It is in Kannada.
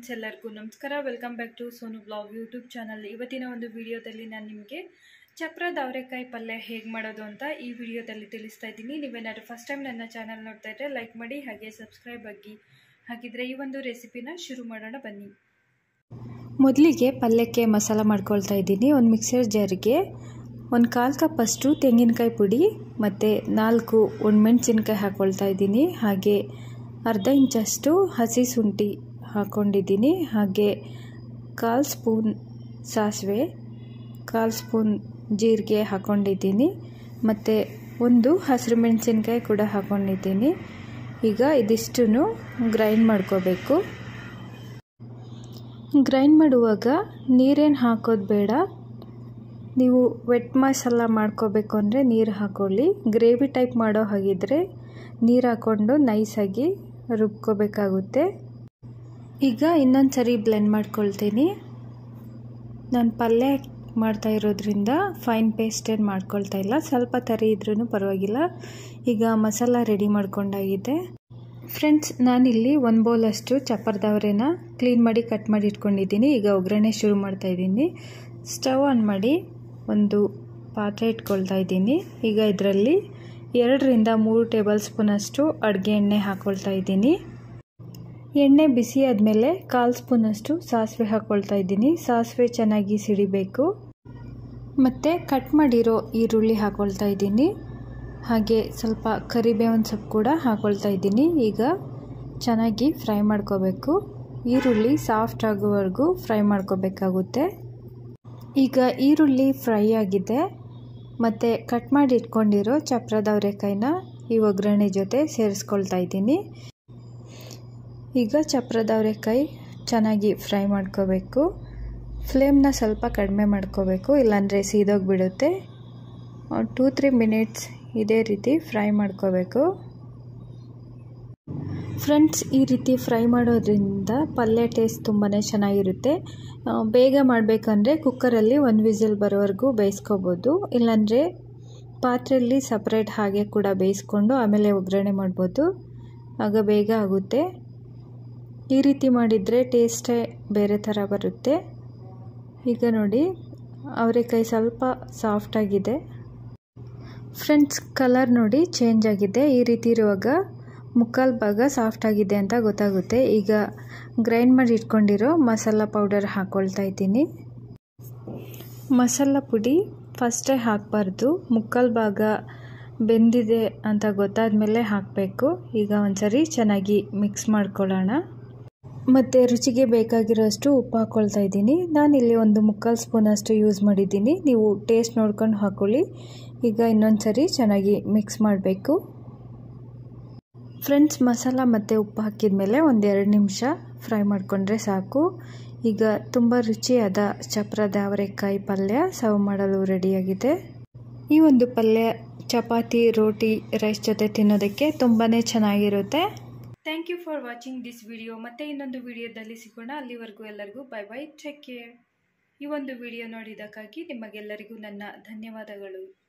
ಫ್ರೆಂಡ್ಸ್ ಎಲ್ಲರಿಗೂ ನಮಸ್ಕಾರ welcome back to Sonu blog YouTube channel ಇವತ್ತಿನ ಒಂದು ವಿಡಿಯೋದಲ್ಲಿ ನಾನು ನಿಮಗೆ ಚಪ್ರದ ಅವರೆಕಾಯಿ ಪಲ್ಯ ಹೇಗೆ ಮಾಡೋದು ಅಂತ ಈ ವಿಡಿಯೋದಲ್ಲಿ ತಿಳಿಸ್ತಾ ಇದ್ದೀನಿ ನೀವೇನಾದ್ರು ಫಸ್ಟ್ ಟೈಮ್ ನನ್ನ ಚಾನಲ್ ನೋಡ್ತಾ ಇದ್ದರೆ ಲೈಕ್ ಮಾಡಿ ಹಾಗೆ ಸಬ್ಸ್ಕ್ರೈಬ್ ಆಗಿ ಹಾಗಿದ್ರೆ ಈ ಒಂದು ರೆಸಿಪಿನ ಶುರು ಮಾಡೋಣ ಬನ್ನಿ ಮೊದಲಿಗೆ ಪಲ್ಯಕ್ಕೆ ಮಸಾಲ ಮಾಡ್ಕೊಳ್ತಾ ಇದ್ದೀನಿ ಒಂದು ಮಿಕ್ಸರ್ ಜಾರಿಗೆ ಒಂದು ಕಾಲು ಕಪ್ಪಷ್ಟು ತೆಂಗಿನಕಾಯಿ ಪುಡಿ ಮತ್ತು ನಾಲ್ಕು ಒಣಮೆಣ್ಸಿನ್ಕಾಯಿ ಹಾಕ್ಕೊಳ್ತಾ ಇದ್ದೀನಿ ಹಾಗೆ ಅರ್ಧ ಇಂಚಷ್ಟು ಹಸಿ ಶುಂಠಿ ಹಾಕ್ಕೊಂಡಿದ್ದೀನಿ ಹಾಗೆ ಕಾಲು ಸ್ಪೂನ್ ಸಾಸಿವೆ ಕಾಲು ಸ್ಪೂನ್ ಜೀರಿಗೆ ಹಾಕ್ಕೊಂಡಿದ್ದೀನಿ ಮತ್ತು ಒಂದು ಹಸಿರು ಮೆಣಸಿನ್ಕಾಯಿ ಕೂಡ ಹಾಕ್ಕೊಂಡಿದ್ದೀನಿ ಈಗ ಇದಿಷ್ಟು ಗ್ರೈಂಡ್ ಮಾಡ್ಕೋಬೇಕು ಗ್ರೈಂಡ್ ಮಾಡುವಾಗ ನೀರೇನು ಹಾಕೋದು ಬೇಡ ನೀವು ವೆಟ್ ಮಸಾಲ ಮಾಡ್ಕೋಬೇಕು ಅಂದರೆ ನೀರು ಹಾಕ್ಕೊಳ್ಳಿ ಗ್ರೇವಿ ಟೈಪ್ ಮಾಡೋ ಹಾಗಿದ್ರೆ ನೀರು ಹಾಕ್ಕೊಂಡು ನೈಸಾಗಿ ರುಬ್ಕೋಬೇಕಾಗುತ್ತೆ ಈಗ ಇನ್ನೊಂದು ಸರಿ ಬ್ಲೆಂಡ್ ಮಾಡ್ಕೊಳ್ತೀನಿ ನಾನು ಪಲ್ಯ ಮಾಡ್ತಾ ಇರೋದ್ರಿಂದ ಫೈನ್ ಪೇಸ್ಟ್ ಏನು ಮಾಡ್ಕೊಳ್ತಾ ಇಲ್ಲ ಸ್ವಲ್ಪ ತರಿ ಇದ್ರೂ ಪರವಾಗಿಲ್ಲ ಈಗ ಮಸಾಲ ರೆಡಿ ಮಾಡ್ಕೊಂಡಾಗಿದೆ ಫ್ರೆಂಡ್ಸ್ ನಾನಿಲ್ಲಿ ಒಂದು ಬೌಲಷ್ಟು ಚಪ್ಪರದವರೆನ ಕ್ಲೀನ್ ಮಾಡಿ ಕಟ್ ಮಾಡಿ ಇಟ್ಕೊಂಡಿದ್ದೀನಿ ಈಗ ಒಗ್ಗರಣೆ ಶುರು ಮಾಡ್ತಾ ಇದ್ದೀನಿ ಸ್ಟವ್ ಆನ್ ಮಾಡಿ ಒಂದು ಪಾತ್ರೆ ಇಟ್ಕೊಳ್ತಾ ಇದ್ದೀನಿ ಈಗ ಇದರಲ್ಲಿ ಎರಡರಿಂದ ಮೂರು ಟೇಬಲ್ ಸ್ಪೂನಷ್ಟು ಅಡುಗೆ ಎಣ್ಣೆ ಹಾಕ್ಕೊಳ್ತಾ ಇದ್ದೀನಿ ಎಣ್ಣೆ ಬಿಸಿ ಆದಮೇಲೆ ಕಾಲು ಸ್ಪೂನಷ್ಟು ಸಾಸಿವೆ ಹಾಕ್ಕೊಳ್ತಾ ಇದ್ದೀನಿ ಸಾಸಿವೆ ಚೆನ್ನಾಗಿ ಸಿಡಿಬೇಕು ಮತ್ತು ಕಟ್ ಮಾಡಿರೋ ಈರುಳ್ಳಿ ಹಾಕ್ಕೊಳ್ತಾ ಇದ್ದೀನಿ ಹಾಗೆ ಸ್ವಲ್ಪ ಕರಿಬೇವಿನ ಸೊಪ್ಪು ಕೂಡ ಹಾಕ್ಕೊಳ್ತಾ ಇದ್ದೀನಿ ಈಗ ಚೆನ್ನಾಗಿ ಫ್ರೈ ಮಾಡ್ಕೋಬೇಕು ಈರುಳ್ಳಿ ಸಾಫ್ಟ್ ಆಗೋವರೆಗೂ ಫ್ರೈ ಮಾಡ್ಕೋಬೇಕಾಗುತ್ತೆ ಈಗ ಈರುಳ್ಳಿ ಫ್ರೈ ಆಗಿದೆ ಮತ್ತು ಕಟ್ ಮಾಡಿ ಇಟ್ಕೊಂಡಿರೋ ಚಪ್ರದ ಅವರೆಕಾಯಿನ ಈ ಒಗ್ಗರಣೆ ಜೊತೆ ಸೇರಿಸ್ಕೊಳ್ತಾ ಇದ್ದೀನಿ ಈಗ ಚಪ್ರದ ಅವರೆಕಾಯಿ ಚೆನ್ನಾಗಿ ಫ್ರೈ ಮಾಡ್ಕೋಬೇಕು ಫ್ಲೇಮ್ನ ಸ್ವಲ್ಪ ಕಡಿಮೆ ಮಾಡ್ಕೋಬೇಕು ಇಲ್ಲಾಂದರೆ ಸೀದೋಗಿಬಿಡುತ್ತೆ ಟೂ ತ್ರೀ ಮಿನಿಟ್ಸ್ ಇದೇ ರೀತಿ ಫ್ರೈ ಮಾಡ್ಕೋಬೇಕು ಫ್ರೆಂಡ್ಸ್ ಈ ರೀತಿ ಫ್ರೈ ಮಾಡೋದ್ರಿಂದ ಪಲ್ಯ ಟೇಸ್ಟ್ ತುಂಬಾ ಚೆನ್ನಾಗಿರುತ್ತೆ ಬೇಗ ಮಾಡಬೇಕಂದ್ರೆ ಕುಕ್ಕರಲ್ಲಿ ಒಂದು ವಿಸಿಲ್ ಬರೋವರೆಗೂ ಬೇಯಿಸ್ಕೋಬೋದು ಇಲ್ಲಾಂದರೆ ಪಾತ್ರೆಯಲ್ಲಿ ಸಪ್ರೇಟ್ ಹಾಗೆ ಕೂಡ ಬೇಯಿಸ್ಕೊಂಡು ಆಮೇಲೆ ಒಗ್ಗರಣೆ ಮಾಡ್ಬೋದು ಆಗ ಬೇಗ ಆಗುತ್ತೆ ಈ ರೀತಿ ಮಾಡಿದರೆ ಟೇಸ್ಟೇ ಬೇರೆ ಥರ ಬರುತ್ತೆ ಈಗ ನೋಡಿ ಅವರೆಕಾಯಿ ಸ್ವಲ್ಪ ಸಾಫ್ಟಾಗಿದೆ ಫ್ರೆಂಡ್ಸ್ ಕಲರ್ ನೋಡಿ ಚೇಂಜ್ ಆಗಿದೆ ಈ ರೀತಿ ಇರುವಾಗ ಮುಕ್ಕಾಲು ಭಾಗ ಸಾಫ್ಟ್ ಆಗಿದೆ ಅಂತ ಗೊತ್ತಾಗುತ್ತೆ ಈಗ ಗ್ರೈಂಡ್ ಮಾಡಿ ಇಟ್ಕೊಂಡಿರೋ ಮಸಾಲ ಪೌಡರ್ ಹಾಕ್ಕೊಳ್ತಾ ಇದ್ದೀನಿ ಮಸಾಲ ಪುಡಿ ಫಸ್ಟೇ ಹಾಕಬಾರ್ದು ಮುಕ್ಕಾಲು ಭಾಗ ಬೆಂದಿದೆ ಅಂತ ಗೊತ್ತಾದ ಮೇಲೆ ಹಾಕಬೇಕು ಈಗ ಒಂದ್ಸರಿ ಚೆನ್ನಾಗಿ ಮಿಕ್ಸ್ ಮಾಡ್ಕೊಳ್ಳೋಣ ಮತ್ತು ರುಚಿಗೆ ಬೇಕಾಗಿರೋಷ್ಟು ಉಪ್ಪು ಹಾಕ್ಕೊಳ್ತಾ ಇದ್ದೀನಿ ನಾನಿಲ್ಲಿ ಒಂದು ಮುಕ್ಕಾಲು ಸ್ಪೂನಷ್ಟು ಯೂಸ್ ಮಾಡಿದ್ದೀನಿ ನೀವು ಟೇಸ್ಟ್ ನೋಡ್ಕೊಂಡು ಹಾಕ್ಕೊಳ್ಳಿ ಈಗ ಇನ್ನೊಂದು ಸರಿ ಚೆನ್ನಾಗಿ ಮಿಕ್ಸ್ ಮಾಡಬೇಕು ಫ್ರೆಂಡ್ಸ್ ಮಸಾಲ ಮತ್ತು ಉಪ್ಪು ಹಾಕಿದ ಮೇಲೆ ಒಂದೆರಡು ನಿಮಿಷ ಫ್ರೈ ಮಾಡಿಕೊಂಡ್ರೆ ಸಾಕು ಈಗ ತುಂಬ ರುಚಿಯಾದ ಚಪ್ರದ ಅವರೆಕಾಯಿ ಪಲ್ಯ ಸರ್ವ್ ಮಾಡಲು ರೆಡಿಯಾಗಿದೆ ಈ ಒಂದು ಪಲ್ಯ ಚಪಾತಿ ರೋಟಿ ರೈಸ್ ಜೊತೆ ತಿನ್ನೋದಕ್ಕೆ ತುಂಬಾ ಚೆನ್ನಾಗಿರುತ್ತೆ thank you for watching this video ಮತ್ತೆ ಇನ್ನೊಂದು ವಿಡಿಯೋದಲ್ಲಿ ಸಿಗೋಣ ಅಲ್ಲಿವರೆಗೂ ಎಲ್ಲರಿಗೂ ಬೈ ಬೈ ಟೇಕ್ ಕೇರ್ ಈ ಒಂದು ವಿಡಿಯೋ ನೋಡಿದ್ದಕ್ಕಾಗಿ ನಿಮಗೆಲ್ಲರಿಗೂ ನನ್ನ ಧನ್ಯವಾದಗಳು